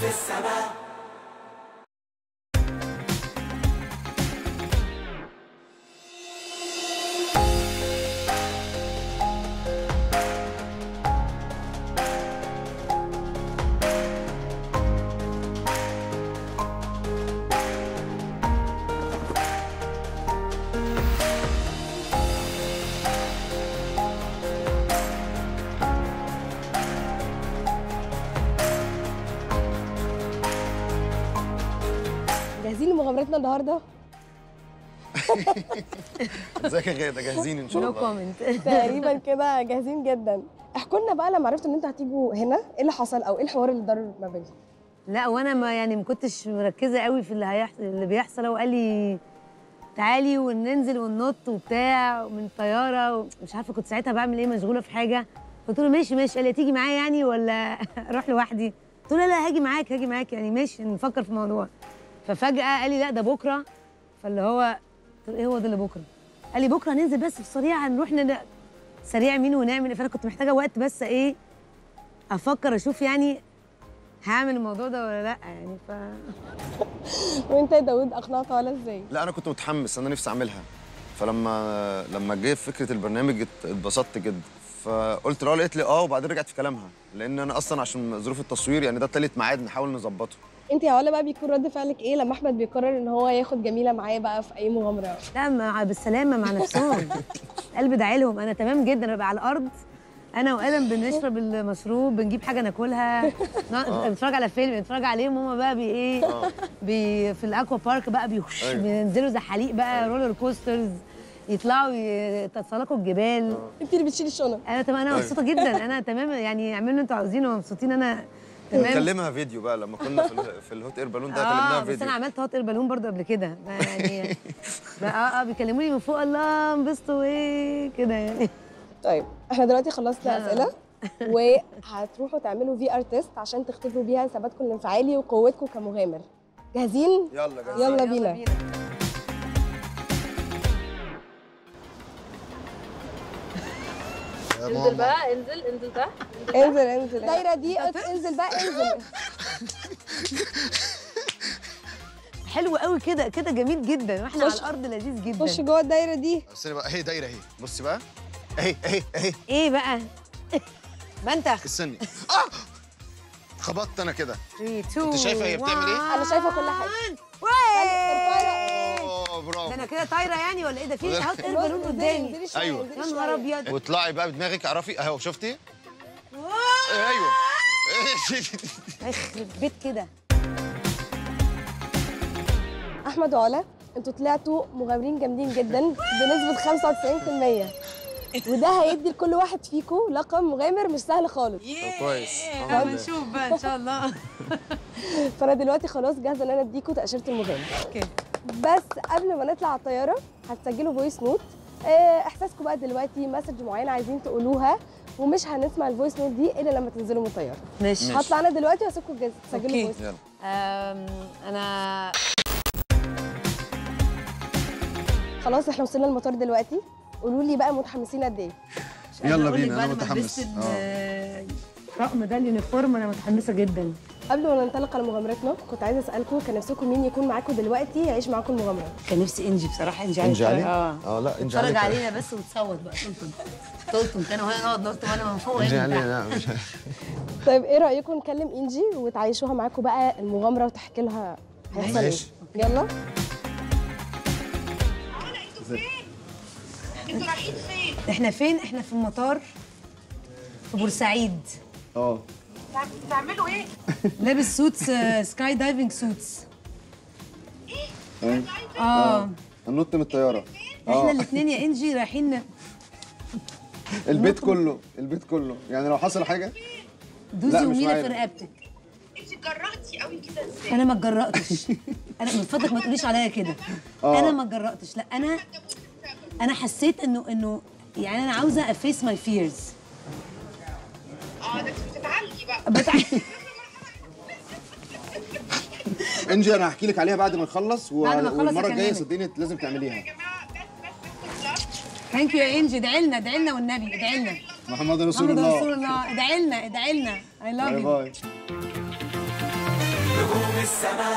في السماء جاهزين لمغامرتنا النهارده ازيك يا غاده جاهزين ان شاء نو الله كومنت تقريبا كده جاهزين جدا احكوا لنا بقى لما عرفتوا ان انتوا هتيجوا هنا ايه اللي حصل او ايه الحوار اللي دار ما بينكم لا وانا ما يعني ما كنتش مركزه قوي في اللي هيحصل اللي بيحصل هو قال لي تعالي وننزل وننط وبتاع من طياره مش عارفه كنت ساعتها بعمل ايه مشغوله في حاجه قلت له ماشي ماشي قال لي تيجي معايا يعني ولا اروح لوحدي قلت له لا لا هاجي معاك هاجي معاك يعني ماشي نفكر في الموضوع ففجاه قال لي لا ده بكره فاللي هو قلت له ايه هو ده اللي بكره قال لي بكره هننزل بس في سريع هنروح ن... سريع مين ونعمل إيه؟ فانا كنت محتاجه وقت بس ايه افكر اشوف يعني هعمل الموضوع ده ولا لا يعني ف وانت يا داوود اقنعته على ازاي لا انا كنت متحمس انا نفسي اعملها فلما لما جه فكره البرنامج ات- اتبسطت جدا فقلت لها قالت لي اه وبعدين رجعت في كلامها لان انا اصلا عشان ظروف التصوير يعني ده تالت ميعاد نحاول نظبطه انت يا علا بقى بيكون رد فعلك ايه لما احمد بيقرر ان هو ياخد جميله معاه بقى في اي مغامره لا مع بالسلامه مع نفسهم قلب داعي انا تمام جدا ببقى على الارض انا وادم بنشرب المشروب بنجيب حاجه ناكلها ن- نتفرج على فيلم نتفرج عليهم هما بقى بي ايه بي في الاكوا بارك بقى بيوش أيوة. بينزلوا زحاليق بقى رولر كوسترز يطلعوا يتسلقوا الجبال انت اللي بتشيلي الشنط انا تمام انا أيوة. مبسوطه جدا انا تمام يعني اعملوا اللي انتوا عاوزينه ومبسوطين انا تمام نكلمها فيديو بقى لما كنا في, ال- في الهوت اير بالون ده كلمناها اه بس فيديو انا عملت هوت اير بالون برضو قبل كده يعني اه اه بيكلموني من فوق الله انبسطوا ايه كده يعني طيب احنا دلوقتي خلصنا آه. اسئله وهتروحوا تعملوا في ار تيست عشان تختبروا بيها ثباتكم الانفعالي وقوتكم كمغامر جاهزين يلا جاهزين يلا بينا انزل بقى انزل انزل تحت انزل انزل الدايره دي انزل بقى انزل حلو قوي كده كده جميل جدا واحنا على خش- الارض لذيذ جدا خش جوه الدايره دي بس بقى اهي دايره اهي بصي بقى اهي اهي اهي ايه بقى منتخ استني اه خبطت انا كده 3 2 انت شايفة هي بتعمل إيه؟ انا شايفه كل حاجه اوه ده برافو انا كده طايره يعني ولا ايه ده في لا. هوت اير بالون قدامي أيوة. يا نهار ابيض واطلعي بقى بدماغك اعرفي اهو شفتي ايوه يخرب بيت كده احمد وعلا انتوا طلعتوا مغامرين جامدين جدا بنسبه 95% وده هيدي لكل واحد فيكم لقب مغامر مش سهل خالص طب كويس اما نشوف بقى ان شاء الله فانا دلوقتي خلاص جاهزه ان انا اديكم تاشيره المغامر اوكي بس قبل ما نطلع على الطياره هتسجلوا فويس نوت آه، احساسكم بقى دلوقتي مسج معينه عايزين تقولوها ومش هنسمع الفويس نوت دي الا لما تنزلوا من الطياره ماشي ماشي. هطلع انا دلوقتي واسيبكم جاهز- تسجلوا أوكي. فويس يلا أم، انا خلاص احنا وصلنا المطار دلوقتي قولوا لي بقى متحمسين قد ايه مش قادرة يلا أقول لك بينا، بقى أنا لما متحمس. لبست ال- الطقم ده اليونيفورم انا متحمسه جدا قبل ما ننطلق على مغامرتنا كنت عايزه اسالكم كان نفسكم مين يكون معاكم دلوقتي يعيش معاكم المغامره كان نفسي انجي بصراحه انجي انجي علي؟ اه اه لا انجي اتفرج علي علينا بس وتصوت بقى تلطم تلطم كانوا هنا نقعد نلطم انا من فوق انجي وهي من علي تحت لا مش طيب ايه رايكم نكلم انجي وتعيشوها معاكم بقى المغامره وتحكي لها هيحصل ايه ماشي. يلا احنا فين احنا في المطار في بورسعيد اه بتعملوا ايه؟ لابس سوتس آه، سكاي دايفنج سوتس اه هننط من الطياره احنا الاثنين يا انجي رايحين البيت كله البيت كله يعني لو حصل حاجه لا، دوزي مش ومينا معانا. في رقبتك انت اتجرأتي قوي كده ازاي؟ انا ما اتجرأتش انا من فضلك ما تقوليش عليا كده آه. انا ما اتجرأتش لا انا انا حسيت انه انه يعني انا عاوزه افيس ماي فيرز اه ده انت بتتعالجي بقى بتاع انجي انا هحكي لك عليها بعد ما نخلص و... بعد ما نخلص والمره الجايه أكلمك. صدقني لازم تعمليها يا جماعه بس بس بس بس ثانك يو يا انجي ادعي لنا ادعي لنا والنبي ادعي لنا محمد رسول محمد الله رسول الله ادعي لنا ادعي لنا اي لاف باي يو باي السما